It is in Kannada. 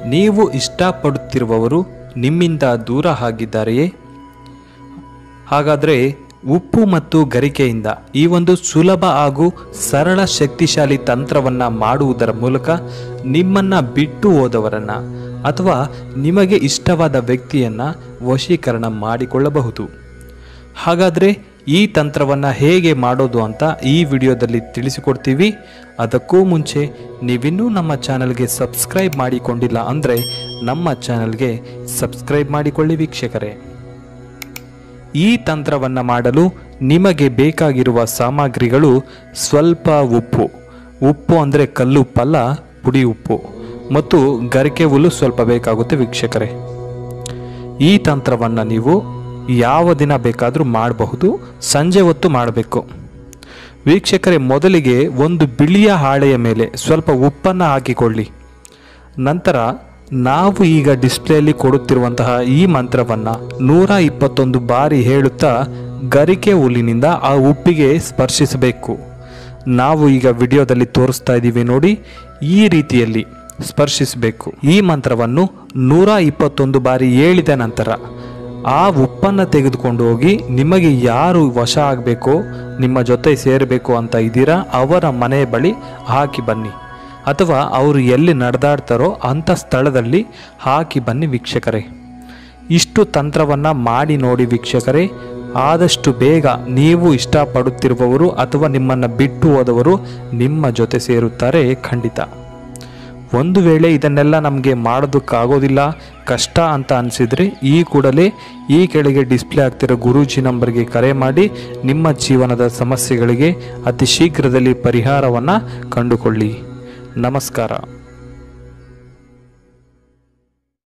ನೀವು ಇಷ್ಟಪಡುತ್ತಿರುವವರು ನಿಮ್ಮಿಂದ ದೂರ ಆಗಿದ್ದಾರೆಯೇ ಹಾಗಾದರೆ ಉಪ್ಪು ಮತ್ತು ಗರಿಕೆಯಿಂದ ಈ ಒಂದು ಸುಲಭ ಹಾಗೂ ಸರಳ ಶಕ್ತಿಶಾಲಿ ತಂತ್ರವನ್ನು ಮಾಡುವುದರ ಮೂಲಕ ನಿಮ್ಮನ್ನು ಬಿಟ್ಟು ಹೋದವರನ್ನು ಅಥವಾ ನಿಮಗೆ ಇಷ್ಟವಾದ ವ್ಯಕ್ತಿಯನ್ನು ವಶೀಕರಣ ಮಾಡಿಕೊಳ್ಳಬಹುದು ಹಾಗಾದರೆ ಈ ತಂತ್ರವನ್ನು ಹೇಗೆ ಮಾಡೋದು ಅಂತ ಈ ವಿಡಿಯೋದಲ್ಲಿ ತಿಳಿಸಿಕೊಡ್ತೀವಿ ಅದಕ್ಕೂ ಮುಂಚೆ ನೀವಿನ್ನೂ ನಮ್ಮ ಚಾನಲ್ಗೆ ಸಬ್ಸ್ಕ್ರೈಬ್ ಮಾಡಿಕೊಂಡಿಲ್ಲ ಅಂದರೆ ನಮ್ಮ ಚಾನಲ್ಗೆ ಸಬ್ಸ್ಕ್ರೈಬ್ ಮಾಡಿಕೊಳ್ಳಿ ವೀಕ್ಷಕರೇ ಈ ತಂತ್ರವನ್ನು ಮಾಡಲು ನಿಮಗೆ ಬೇಕಾಗಿರುವ ಸಾಮಗ್ರಿಗಳು ಸ್ವಲ್ಪ ಉಪ್ಪು ಉಪ್ಪು ಅಂದರೆ ಕಲ್ಲುಪ್ಪಲ್ಲ ಪುಡಿ ಉಪ್ಪು ಮತ್ತು ಗರಿಕೆ ಹುಲ್ಲು ಸ್ವಲ್ಪ ಬೇಕಾಗುತ್ತೆ ವೀಕ್ಷಕರೇ ಈ ತಂತ್ರವನ್ನು ನೀವು ಯಾವ ದಿನ ಬೇಕಾದರೂ ಮಾಡಬಹುದು ಸಂಜೆ ಹೊತ್ತು ಮಾಡಬೇಕು ವೀಕ್ಷಕರೇ ಮೊದಲಿಗೆ ಒಂದು ಬಿಳಿಯ ಹಾಳೆಯ ಮೇಲೆ ಸ್ವಲ್ಪ ಉಪ್ಪನ್ನು ಹಾಕಿಕೊಳ್ಳಿ ನಂತರ ನಾವು ಈಗ ಡಿಸ್ಪ್ಲೇಯಲ್ಲಿ ಕೊಡುತ್ತಿರುವಂತಹ ಈ ಮಂತ್ರವನ್ನು ನೂರ ಇಪ್ಪತ್ತೊಂದು ಬಾರಿ ಹೇಳುತ್ತಾ ಗರಿಕೆ ಹುಲ್ಲಿನಿಂದ ಆ ಉಪ್ಪಿಗೆ ಸ್ಪರ್ಶಿಸಬೇಕು ನಾವು ಈಗ ವಿಡಿಯೋದಲ್ಲಿ ತೋರಿಸ್ತಾ ಇದ್ದೀವಿ ನೋಡಿ ಈ ರೀತಿಯಲ್ಲಿ ಸ್ಪರ್ಶಿಸಬೇಕು ಈ ಮಂತ್ರವನ್ನು ನೂರ ಇಪ್ಪತ್ತೊಂದು ಬಾರಿ ಹೇಳಿದ ನಂತರ ಆ ಉಪ್ಪನ್ನು ತೆಗೆದುಕೊಂಡು ಹೋಗಿ ನಿಮಗೆ ಯಾರು ವಶ ಆಗಬೇಕೋ ನಿಮ್ಮ ಜೊತೆ ಸೇರಬೇಕು ಅಂತ ಇದ್ದೀರಾ ಅವರ ಮನೆ ಬಳಿ ಹಾಕಿ ಬನ್ನಿ ಅಥವಾ ಅವರು ಎಲ್ಲಿ ನಡೆದಾಡ್ತಾರೋ ಅಂಥ ಸ್ಥಳದಲ್ಲಿ ಹಾಕಿ ಬನ್ನಿ ವೀಕ್ಷಕರೇ ಇಷ್ಟು ತಂತ್ರವನ್ನು ಮಾಡಿ ನೋಡಿ ವೀಕ್ಷಕರೇ ಆದಷ್ಟು ಬೇಗ ನೀವು ಇಷ್ಟಪಡುತ್ತಿರುವವರು ಅಥವಾ ನಿಮ್ಮನ್ನು ಬಿಟ್ಟು ಹೋದವರು ನಿಮ್ಮ ಜೊತೆ ಸೇರುತ್ತಾರೆ ಖಂಡಿತ ಒಂದು ವೇಳೆ ಇದನ್ನೆಲ್ಲ ನಮಗೆ ಮಾಡೋದಕ್ಕಾಗೋದಿಲ್ಲ ಕಷ್ಟ ಅಂತ ಅನಿಸಿದರೆ ಈ ಕೂಡಲೇ ಈ ಕೆಳಗೆ ಡಿಸ್ಪ್ಲೇ ಆಗ್ತಿರೋ ಗುರೂಜಿ ನಂಬರ್ಗೆ ಕರೆ ಮಾಡಿ ನಿಮ್ಮ ಜೀವನದ ಸಮಸ್ಯೆಗಳಿಗೆ ಅತಿ ಶೀಘ್ರದಲ್ಲಿ ಪರಿಹಾರವನ್ನು ಕಂಡುಕೊಳ್ಳಿ ನಮಸ್ಕಾರ